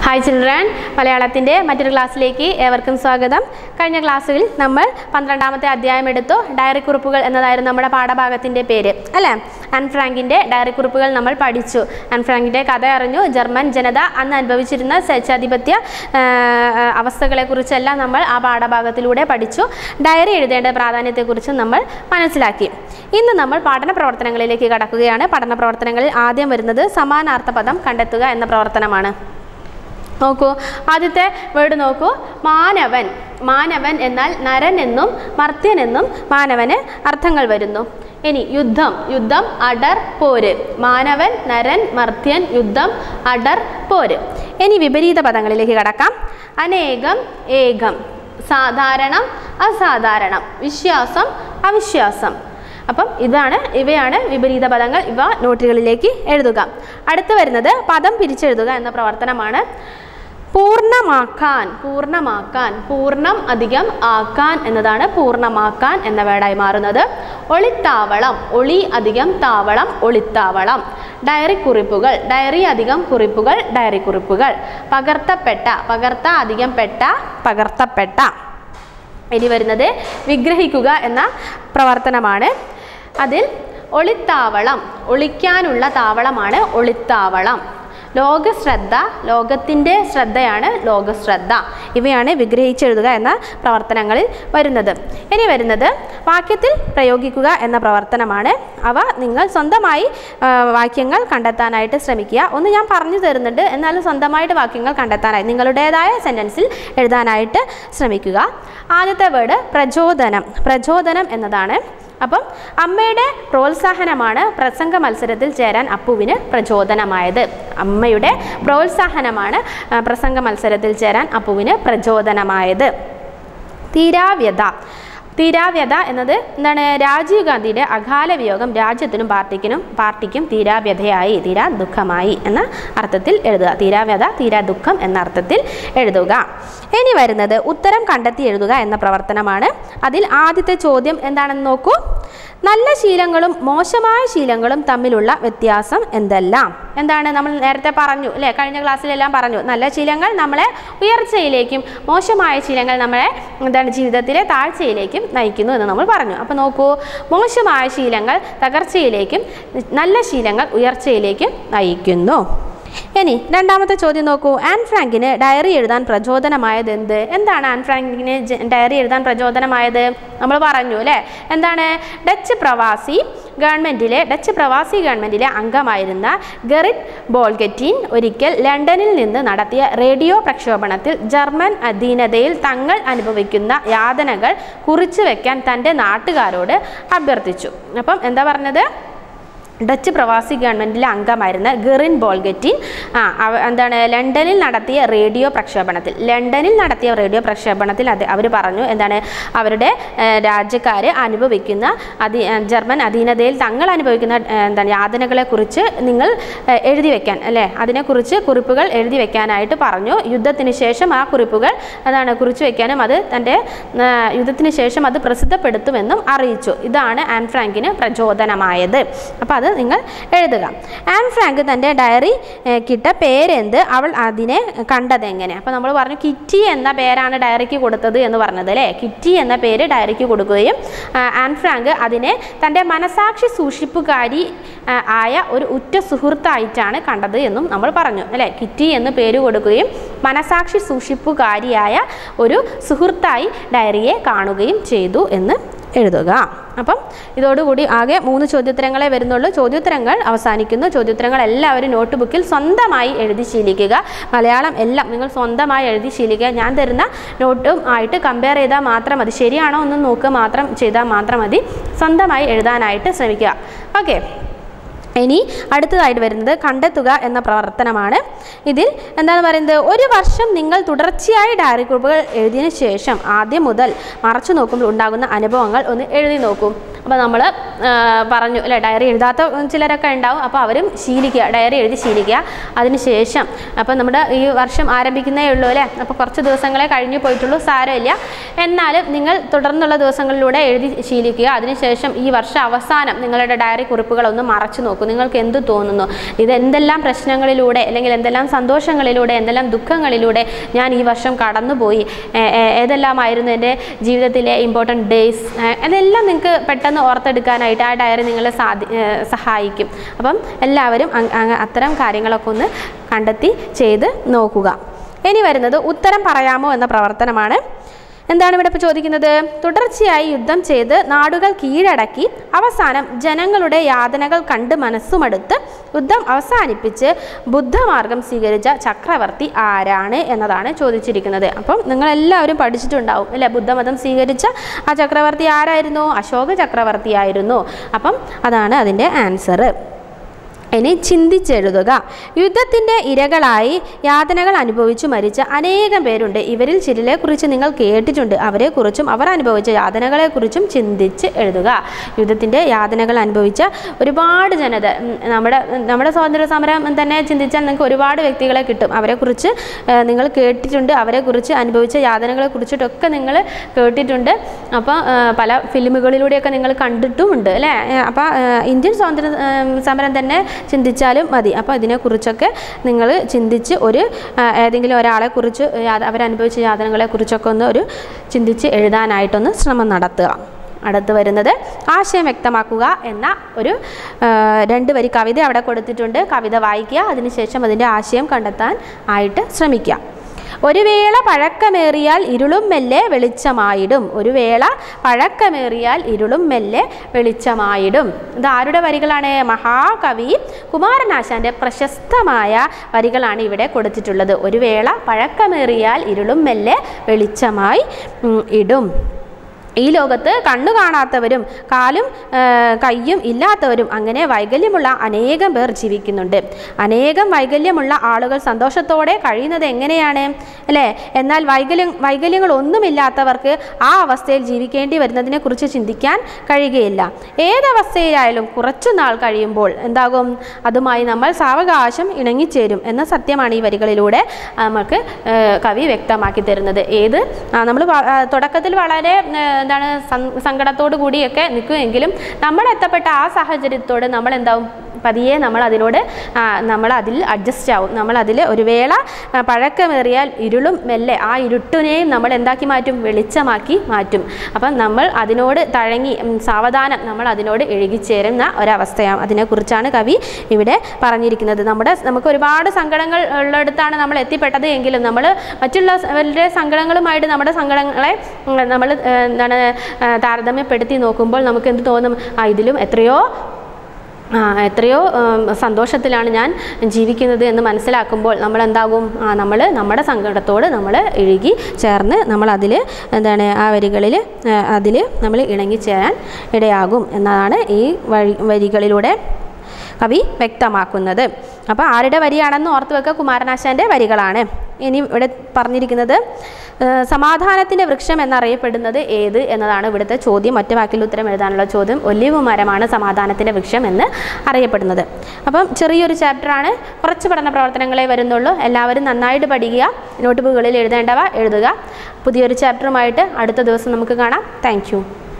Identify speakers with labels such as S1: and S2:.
S1: hi children മലയാളത്തിൻ്റെ മറ്റൊരു ക്ലാസ്സിലേക്ക് ഏവർക്കും സ്വാഗതം കഴിഞ്ഞ ക്ലാസ്സിൽ നമ്മൾ പന്ത്രണ്ടാമത്തെ അധ്യായം എടുത്തു ഡയറി കുറിപ്പുകൾ എന്നതായിരുന്നു നമ്മുടെ പാഠഭാഗത്തിൻ്റെ പേര് അല്ലേ ആൻ ഫ്രാങ്കിൻ്റെ ഡയറി കുറിപ്പുകൾ നമ്മൾ പഠിച്ചു ആൻ ഫ്രാങ്കിൻ്റെ കഥ അറിഞ്ഞു ജർമ്മൻ ജനത അന്ന് അനുഭവിച്ചിരുന്ന സ്വേച്ഛാധിപത്യ ആ, അവസ്ഥകളെക്കുറിച്ചെല്ലാം നമ്മൾ ആ പാഠഭാഗത്തിലൂടെ പഠിച്ചു ഡയറി എഴുതേണ്ട പ്രാധാന്യത്തെക്കുറിച്ച് നമ്മൾ മനസ്സിലാക്കി ഇന്ന് നമ്മൾ പഠന പ്രവർത്തനങ്ങളിലേക്ക് കടക്കുകയാണ് പഠന പ്രവർത്തനങ്ങളിൽ ആദ്യം വരുന്നത് സമാനാർത്ഥ പദം കണ്ടെത്തുക എന്ന പ്രവർത്തനമാണ് നോക്കൂ ആദ്യത്തെ വേർഡ് നോക്കൂ മാനവൻ മാനവൻ എന്നാൽ നരൻ എന്നും മർത്യൻ എന്നും മാനവന് അർത്ഥങ്ങൾ വരുന്നു ഇനി യുദ്ധം യുദ്ധം അടർ പോര് മാനവൻ നരൻ മർത്യൻ യുദ്ധം അടർ പോര് ഇനി വിപരീത പദങ്ങളിലേക്ക് കടക്കാം അനേകം ഏകം സാധാരണം അസാധാരണം വിശ്വാസം അവിശ്വാസം അപ്പം ഇതാണ് ഇവയാണ് വിപരീത പദങ്ങൾ ഇവ നോട്ടുകളിലേക്ക് എഴുതുക അടുത്ത് വരുന്നത് പദം പിരിച്ചെഴുതുക എന്ന പ്രവർത്തനമാണ് പൂർണ്ണമാക്കാൻ പൂർണ്ണമാക്കാൻ പൂർണ്ണം അധികം ആക്കാൻ എന്നതാണ് പൂർണ്ണമാക്കാൻ എന്ന വേർഡായി മാറുന്നത് ഒളിത്താവളം ഒളി അധികം താവളം ഒളിത്താവളം ഡയറി കുറിപ്പുകൾ ഡയറി അധികം കുറിപ്പുകൾ ഡയറി കുറിപ്പുകൾ പകർത്തപ്പെട്ട പകർത്ത അധികം പെട്ട പകർത്തപ്പെട്ട ഇനി വരുന്നത് വിഗ്രഹിക്കുക എന്ന പ്രവർത്തനമാണ് അതിൽ ഒളിത്താവളം ഒളിക്കാനുള്ള താവളമാണ് ഒളിത്താവളം ലോകശ്രദ്ധ ലോകത്തിൻ്റെ ശ്രദ്ധയാണ് ലോകശ്രദ്ധ ഇവയാണ് വിഗ്രഹിച്ചെഴുതുക എന്ന പ്രവർത്തനങ്ങളിൽ വരുന്നത് ഇനി വരുന്നത് വാക്യത്തിൽ പ്രയോഗിക്കുക എന്ന പ്രവർത്തനമാണ് അവ നിങ്ങൾ സ്വന്തമായി ആ, വാക്യങ്ങൾ കണ്ടെത്താനായിട്ട് ശ്രമിക്കുക ഒന്ന് ഞാൻ പറഞ്ഞു തരുന്നുണ്ട് എന്നാലും സ്വന്തമായിട്ട് വാക്യങ്ങൾ കണ്ടെത്താനായി നിങ്ങളുടേതായ സെൻറ്റൻസിൽ എഴുതാനായിട്ട് ശ്രമിക്കുക ആദ്യത്തെ വേർഡ് പ്രചോദനം പ്രചോദനം എന്നതാണ് അപ്പം അമ്മയുടെ പ്രോത്സാഹനമാണ് പ്രസംഗ മത്സരത്തിൽ ചേരാൻ അപ്പുവിന് പ്രചോദനമായത് അമ്മയുടെ പ്രോത്സാഹനമാണ് ആ, പ്രസംഗ മത്സരത്തിൽ ചേരാൻ അപ്പുവിന് പ്രചോദനമായത് തീരാവ്യത തീരാവ്യത എന്നത് എന്താണ് രാജീവ് ഗാന്ധിയുടെ അകാല വിയോഗം രാജ്യത്തിനും പാർട്ടിക്കിനും പാർട്ടിക്കും തീരാവ്യതയായി തീരാ ദുഃഖമായി എന്ന അർത്ഥത്തിൽ എഴുതുക തീരാവ്യത തീരാ ദുഃഖം എന്ന അർത്ഥത്തിൽ എഴുതുക ഇനി വരുന്നത് ഉത്തരം കണ്ടെത്തി എഴുതുക എന്ന പ്രവർത്തനമാണ് അതിൽ ആദ്യത്തെ ചോദ്യം എന്താണെന്ന് നോക്കൂ നല്ല ശീലങ്ങളും മോശമായ ശീലങ്ങളും തമ്മിലുള്ള വ്യത്യാസം എന്തെല്ലാം എന്താണ് നമ്മൾ നേരത്തെ പറഞ്ഞു അല്ലേ കഴിഞ്ഞ ക്ലാസ്സിലെല്ലാം പറഞ്ഞു നല്ല ശീലങ്ങൾ നമ്മളെ ഉയർച്ചയിലേക്കും മോശമായ ശീലങ്ങൾ നമ്മളെ എന്താണ് ജീവിതത്തിലെ താഴ്ചയിലേക്കും നയിക്കുന്നു എന്ന് നമ്മൾ പറഞ്ഞു അപ്പോൾ നോക്കൂ മോശമായ ശീലങ്ങൾ തകർച്ചയിലേക്കും നല്ല ശീലങ്ങൾ ഉയർച്ചയിലേക്കും നയിക്കുന്നു ഇനി രണ്ടാമത്തെ ചോദ്യം നോക്കൂ ആൻ ഫ്രാങ്കിന് ഡയറി എഴുതാൻ പ്രചോദനമായത് എന്ത് എന്താണ് ആൻ ഫ്രാങ്കിന് ജ- ഡയറി എഴുതാൻ പ്രചോദനമായത് നമ്മൾ പറഞ്ഞു അല്ലേ എന്താണ് ഡച്ച് പ്രവാസി ഗവൺമെൻറ്റിലെ ഡച്ച് പ്രവാസി ഗവൺമെൻറ്റിലെ അംഗമായിരുന്ന ഗറിറ്റ് ബോൾഗറ്റിൻ ഒരിക്കൽ ലണ്ടനിൽ നിന്ന് നടത്തിയ റേഡിയോ പ്രക്ഷേപണത്തിൽ ജർമ്മൻ അധീനതയിൽ തങ്ങൾ അനുഭവിക്കുന്ന യാതനകൾ കുറിച്ചു വെക്കാൻ തൻ്റെ നാട്ടുകാരോട് അഭ്യർത്ഥിച്ചു അപ്പം എന്താ പറഞ്ഞത് ഡച്ച് പ്രവാസി ഗവൺമെൻറ്റിലെ അംഗമായിരുന്ന ഗെറിൻ ബോൾഗറ്റിൻ ആ അവ എന്താണ് ലണ്ടനിൽ നടത്തിയ റേഡിയോ പ്രക്ഷേപണത്തിൽ ലണ്ടനിൽ നടത്തിയ റേഡിയോ പ്രക്ഷേപണത്തിൽ അത് അവർ പറഞ്ഞു എന്താണ് അവരുടെ രാജ്യക്കാർ അനുഭവിക്കുന്ന അധീ ഏ, ജർമ്മൻ അധീനതയിൽ തങ്ങൾ അനുഭവിക്കുന്ന ഏ, എന്താണ് യാതനകളെക്കുറിച്ച് നിങ്ങൾ ഏ, എഴുതി വെക്കാൻ അല്ലേ അതിനെക്കുറിച്ച് കുറിപ്പുകൾ എഴുതി വെക്കാനായിട്ട് പറഞ്ഞു യുദ്ധത്തിന് ശേഷം ആ കുറിപ്പുകൾ അതാണ് കുറിച്ച് വെക്കാനും അത് തൻ്റെ ആ, യുദ്ധത്തിന് ശേഷം അത് പ്രസിദ്ധപ്പെടുത്തുമെന്നും അറിയിച്ചു ഇതാണ് ആൻ ഫ്രാങ്കിന് പ്രചോദനമായത് അപ്പോൾ അത് നിങ്ങൾ എഴുതുക ആൻ ഫ്രാങ്ക് തൻ്റെ ഡയറി ഏഹ്, കിട്ട പേരെന്ത് അവൾ അതിനെ കണ്ടത് എങ്ങനെ അപ്പോൾ നമ്മൾ പറഞ്ഞു കിറ്റി എന്ന പേരാണ് ഡയറിക്ക് കൊടുത്തത് എന്ന് പറഞ്ഞത് അല്ലേ കിറ്റി എന്ന പേര് ഡയറിക്ക് കൊടുക്കുകയും ആ, ആൻ ഫ്രാങ്ക് അതിനെ തൻ്റെ മനസാക്ഷി സൂക്ഷിപ്പുകാരി ആ, ആയ ഒരു ഉറ്റ സുഹൃത്തായിട്ടാണ് കണ്ടത് എന്നും നമ്മൾ പറഞ്ഞു അല്ലേ കിറ്റി എന്ന് പേര് കൊടുക്കുകയും മനസാക്ഷി സൂക്ഷിപ്പുകാരിയായ ഒരു സുഹൃത്തായി ഡയറിയെ കാണുകയും ചെയ്തു എന്ന് എഴുതുക അപ്പം ഇതോടുകൂടി ആകെ മൂന്ന് ചോദ്യോത്തരങ്ങളെ വരുന്നുള്ളൂ ചോദ്യോത്തരങ്ങൾ അവസാനിക്കുന്നു ചോദ്യോത്തരങ്ങൾ എല്ലാവരും നോട്ട് ബുക്കിൽ സ്വന്തമായി എഴുതി ശീലിക്കുക മലയാളം എല്ലാം നിങ്ങൾ സ്വന്തമായി എഴുതി ശീലിക്കുക ഞാൻ തരുന്ന നോട്ടും ആയിട്ട് കമ്പയർ ചെയ്താൽ മാത്രം മതി ശരിയാണോ എന്ന് നോക്കുക മാത്രം ചെയ്താൽ മാത്രം മതി സ്വന്തമായി എഴുതാനായിട്ട് ശ്രമിക്കുക ഓക്കെ ഇനി അടുത്തതായിട്ട് വരുന്നത് കണ്ടെത്തുക എന്ന പ്രവർത്തനമാണ് ഇതിൽ എന്താണ് പറയുന്നത് ഒരു വർഷം നിങ്ങൾ തുടർച്ചയായി ഡയറി കുറിപ്പുകൾ എഴുതിയതിനു ശേഷം ആദ്യം മുതൽ മറച്ചു നോക്കുമ്പോൾ ഉണ്ടാകുന്ന അനുഭവങ്ങൾ ഒന്ന് എഴുതി നോക്കും അപ്പോൾ നമ്മൾ പറഞ്ഞു അല്ലേ ഡയറി എഴുതാത്ത ചിലരൊക്കെ ഉണ്ടാവും അപ്പോൾ അവരും ശീലിക്കുക ഡയറി എഴുതി ശീലിക്കുക അതിനുശേഷം അപ്പോൾ നമ്മുടെ ഈ വർഷം ആരംഭിക്കുന്നേ ഉള്ളൂ അല്ലേ അപ്പോൾ കുറച്ച് ദിവസങ്ങളെ കഴിഞ്ഞു പോയിട്ടുള്ളൂ സാരമില്ല എന്നാലും നിങ്ങൾ തുടർന്നുള്ള ദിവസങ്ങളിലൂടെ എഴുതി ശീലിക്കുക അതിനുശേഷം ഈ വർഷം അവസാനം നിങ്ങളുടെ ഡയറി കുറിപ്പുകൾ ഒന്ന് മറച്ചു നോക്കുക നോക്കൂ നിങ്ങൾക്ക് എന്ത് തോന്നുന്നു ഇത് എന്തെല്ലാം പ്രശ്നങ്ങളിലൂടെ അല്ലെങ്കിൽ എന്തെല്ലാം സന്തോഷങ്ങളിലൂടെ എന്തെല്ലാം ദുഃഖങ്ങളിലൂടെ ഞാൻ ഈ വർഷം കടന്നുപോയി ഏ- ഏ- ഏതെല്ലാമായിരുന്നു എൻ്റെ ജീവിതത്തിലെ ഇമ്പോർട്ടൻറ്റ് ഡേയ്സ് അതെല്ലാം നിങ്ങൾക്ക് പെട്ടെന്ന് ഓർത്തെടുക്കാനായിട്ട് ആ ഡയറി നിങ്ങളെ സാധി ഏ, സഹായിക്കും അപ്പം എല്ലാവരും അങ്- അങ്ങ് അത്തരം കാര്യങ്ങളൊക്കെ ഒന്ന് കണ്ടെത്തി ചെയ്ത് നോക്കുക ഇനി വരുന്നത് ഉത്തരം പറയാമോ എന്ന പ്രവർത്തനമാണ് എന്താണ് ഇവിടെ ഇപ്പോൾ ചോദിക്കുന്നത് തുടർച്ചയായി യുദ്ധം ചെയ്ത് നാടുകൾ കീഴടക്കി അവസാനം ജനങ്ങളുടെ യാതനകൾ കണ്ട് മനസ്സുമടുത്ത് യുദ്ധം അവസാനിപ്പിച്ച് ബുദ്ധമാർഗം സ്വീകരിച്ച ചക്രവർത്തി ആരാണ് എന്നതാണ് ചോദിച്ചിരിക്കുന്നത് അപ്പം നിങ്ങളെല്ലാവരും പഠിച്ചിട്ടുണ്ടാവും അല്ലേ ബുദ്ധമതം സ്വീകരിച്ച ആ ചക്രവർത്തി ആരായിരുന്നു അശോക ചക്രവർത്തിയായിരുന്നു അപ്പം അതാണ് അതിൻ്റെ ആൻസർ ഇനി ചിന്തിച്ചെഴുതുക യുദ്ധത്തിൻ്റെ ഇരകളായി യാതനകൾ അനുഭവിച്ചു മരിച്ച അനേകം പേരുണ്ട് ഇവരിൽ ചിലരെക്കുറിച്ച് നിങ്ങൾ കേട്ടിട്ടുണ്ട് അവരെക്കുറിച്ചും അവർ അനുഭവിച്ച യാതനകളെക്കുറിച്ചും ചിന്തിച്ച് എഴുതുക യുദ്ധത്തിൻ്റെ യാതനകൾ അനുഭവിച്ച ഒരുപാട് ജനത ഉം, നമ്മുടെ നമ്മുടെ സ്വാതന്ത്ര്യ സമരം തന്നെ ചിന്തിച്ചാൽ നിങ്ങൾക്ക് ഒരുപാട് വ്യക്തികളെ കിട്ടും അവരെക്കുറിച്ച് ഏഹ്, നിങ്ങൾ കേട്ടിട്ടുണ്ട് അവരെക്കുറിച്ച് അനുഭവിച്ച യാതനകളെ കുറിച്ചിട്ടൊക്കെ നിങ്ങൾ കേട്ടിട്ടുണ്ട് അപ്പോൾ പല ഫിലിമുകളിലൂടെയൊക്കെ നിങ്ങൾ കണ്ടിട്ടുമുണ്ട് അല്ലേ അപ്പോൾ ഇന്ത്യൻ സ്വാതന്ത്ര്യ ഏഹ്, സമരം തന്നെ ചിന്തിച്ചാലും മതി അപ്പോൾ ഇതിനെക്കുറിച്ചൊക്കെ നിങ്ങൾ ചിന്തിച്ച് ഒരു ആ, ഏതെങ്കിലും ഒരാളെ കുറിച്ച് യാത- അവരനുഭവിച്ച യാതനകളെ കുറിച്ചൊക്കെ ഒന്ന് ഒരു ചിന്തിച്ച് എഴുതാനായിട്ടൊന്ന് ശ്രമം നടത്തുക അടുത്ത് വരുന്നത് ആശയം വ്യക്തമാക്കുക എന്ന ഒരു ആ, രണ്ട് വരി കവിത അവിടെ കൊടുത്തിട്ടുണ്ട് കവിത വായിക്കുക അതിനുശേഷം അതിൻ്റെ ആശയം കണ്ടെത്താൻ ആയിട്ട് ശ്രമിക്കുക ഒരു വേള പഴക്കമേറിയാൽ ഇരുളും മെല്ലെ വെളിച്ചമായിടും ഒരു വേള പഴക്കമേറിയാൽ ഇരുളും മെല്ലെ വെളിച്ചമായിടും ഇത് ആരുടെ വരികളാണ് മഹാകവി കുമാരനാശാൻ്റെ പ്രശസ്തമായ വരികളാണ് ഇവിടെ കൊടുത്തിട്ടുള്ളത് ഒരു വേള പഴക്കമേറിയാൽ ഇരുളും മെല്ലെ വെളിച്ചമായി ഉം, ഇടും ഈ ലോകത്ത് കണ്ണു കാണാത്തവരും കാലും ആ, കയ്യും ഇല്ലാത്തവരും അങ്ങനെ വൈകല്യമുള്ള അനേകം പേർ ജീവിക്കുന്നുണ്ട് അനേകം വൈകല്യമുള്ള ആളുകൾ സന്തോഷത്തോടെ കഴിയുന്നത് എങ്ങനെയാണ് അല്ലേ എന്നാൽ വൈകല്യം വൈകല്യങ്ങളൊന്നുമില്ലാത്തവർക്ക് ആ അവസ്ഥയിൽ ജീവിക്കേണ്ടി വരുന്നതിനെക്കുറിച്ച് ചിന്തിക്കാൻ കഴിയുകയില്ല ഏതവസ്ഥയിലായാലും കുറച്ചു നാൾ കഴിയുമ്പോൾ എന്താകും അതുമായി നമ്മൾ സാവകാശം ഇണങ്ങിച്ചേരും എന്ന സത്യമാണ് ഈ വരികളിലൂടെ നമുക്ക് ആ, കവി വ്യക്തമാക്കി തരുന്നത് ഏത് നമ്മൾ തുടക്കത്തിൽ വളരെ ആ, എന്താണ് സം- സങ്കടത്തോടു കൂടിയൊക്കെ നിൽക്കുമെങ്കിലും നമ്മൾ എത്തപ്പെട്ട ആ സാഹചര്യത്തോട് നമ്മൾ എന്താവും പതിയെ നമ്മൾ അതിനോട് ആ, നമ്മൾ അതിൽ അഡ്ജസ്റ്റ് ആവും നമ്മൾ അതിൽ ഒരു വേള ആ, പഴക്കമേറിയാൽ ഇരുളും മെല്ലെ ആ ഇരുട്ടിനെയും നമ്മൾ എന്താക്കി മാറ്റും വെളിച്ചമാക്കി മാറ്റും അപ്പം നമ്മൾ അതിനോട് തഴങ്ങി ഉം, സാവധാനം നമ്മൾ അതിനോട് ഇഴുകിച്ചേരുന്ന ഒരവസ്ഥയാണ് അതിനെക്കുറിച്ചാണ് കവി ഇവിടെ പറഞ്ഞിരിക്കുന്നത് നമ്മുടെ നമുക്ക് ഒരുപാട് സങ്കടങ്ങൾ ഉള്ളിടത്താണ് നമ്മൾ എത്തിപ്പെട്ടത് എങ്കിലും നമ്മൾ മറ്റുള്ളവരുടെ സങ്കടങ്ങളുമായിട്ട് നമ്മുടെ സങ്കടങ്ങളെ ഉം, നമ്മൾ ഏ, എന്താണ് ഏ, താരതമ്യപ്പെടുത്തി നോക്കുമ്പോൾ നമുക്ക് എന്ത് തോന്നും ആ ഇതിലും എത്രയോ ആ, എത്രയോ ഉം, സന്തോഷത്തിലാണ് ഞാൻ ജീവിക്കുന്നത് എന്ന് മനസ്സിലാക്കുമ്പോൾ നമ്മൾ എന്താകും നമ്മൾ നമ്മുടെ സങ്കടത്തോട് നമ്മൾ ഇഴുകി ചേർന്ന് നമ്മൾ അതിൽ എന്താണ് ആ വരികളിൽ അതിൽ നമ്മൾ ഇണങ്ങിച്ചേരാൻ ഇടയാകും എന്നതാണ് ഈ വഴി വരികളിലൂടെ കവി വ്യക്തമാക്കുന്നത് അപ്പോൾ ആരുടെ വരിയാണെന്ന് ഓർത്ത് വെക്കുക കുമാരനാശാൻ്റെ വരികളാണ് ഇനി ഇവിടെ പറഞ്ഞിരിക്കുന്നത് ഏഹ്, സമാധാനത്തിൻ്റെ വൃക്ഷം എന്നറിയപ്പെടുന്നത് ഏത് എന്നതാണ് ഇവിടുത്തെ ചോദ്യം ഒറ്റ വാക്കിൽ ഉത്തരം എഴുതാനുള്ള ചോദ്യം ഒലിവ് മരമാണ് സമാധാനത്തിൻ്റെ വൃക്ഷം എന്ന് അറിയപ്പെടുന്നത് അപ്പം ചെറിയൊരു ചാപ്റ്ററാണ് കുറച്ച് പഠന പ്രവർത്തനങ്ങളെ വരുന്നുള്ളൂ എല്ലാവരും നന്നായിട്ട് പഠിക്കുക നോട്ട് ബുക്കുകളിൽ എഴുതേണ്ടവ എഴുതുക പുതിയൊരു ചാപ്റ്ററുമായിട്ട് അടുത്ത ദിവസം നമുക്ക് കാണാം താങ്ക്